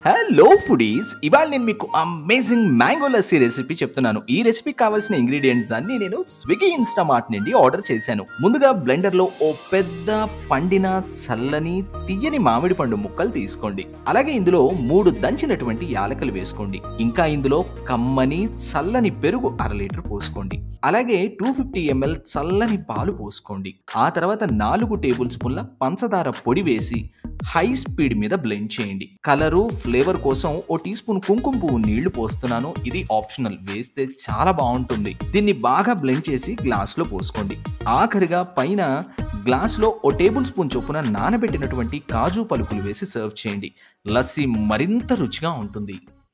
hello foodies ఇవాళ నేను మీకు అమేజింగ్ మ్యాంగో లస్సీ రెసిపీ చెప్తున్నాను ఈ రెసిపీకి కావాల్సిన ఇంగ్రీడియంట్స్ అన్ని నేను స్విగ్గీ ఇన్స్టామార్ట్ నుండి ఆర్డర్ చేశాను ముందుగా బ్లెండర్ లో ఓ పెద్ద పండిన చల్లని తీయని మామిడి పండు ముక్కలు తీసుకోండి అలాగే ఇందులో మూడు దంచినటువంటి యాలకలు వేసుకోండి ఇంకా ఇందులో కమ్మని చల్లని పెరుగు అర లీటర్ పోసుకోండి అలాగే టూ ఫిఫ్టీ ఎంఎల్ చల్లని పాలు పోసుకోండి ఆ తర్వాత నాలుగు టేబుల్ స్పూన్ల పంచదార పొడి వేసి హై స్పీడ్ మీద బ్లెండ్ చేయండి కలరు ఫ్లేవర్ కోసం ఓ టీ స్పూన్ కుంకుమ పువ్వు నీళ్లు పోస్తున్నాను ఇది ఆప్షనల్ వేస్తే చాలా బాగుంటుంది దీన్ని బాగా బ్లెండ్ చేసి గ్లాస్ లో పోసుకోండి ఆఖరిగా పైన గ్లాస్ లో ఓ టేబుల్ స్పూన్ చొప్పున నానబెట్టినటువంటి కాజు పలుకులు వేసి సర్వ్ చేయండి లస్సీ మరింత రుచిగా ఉంటుంది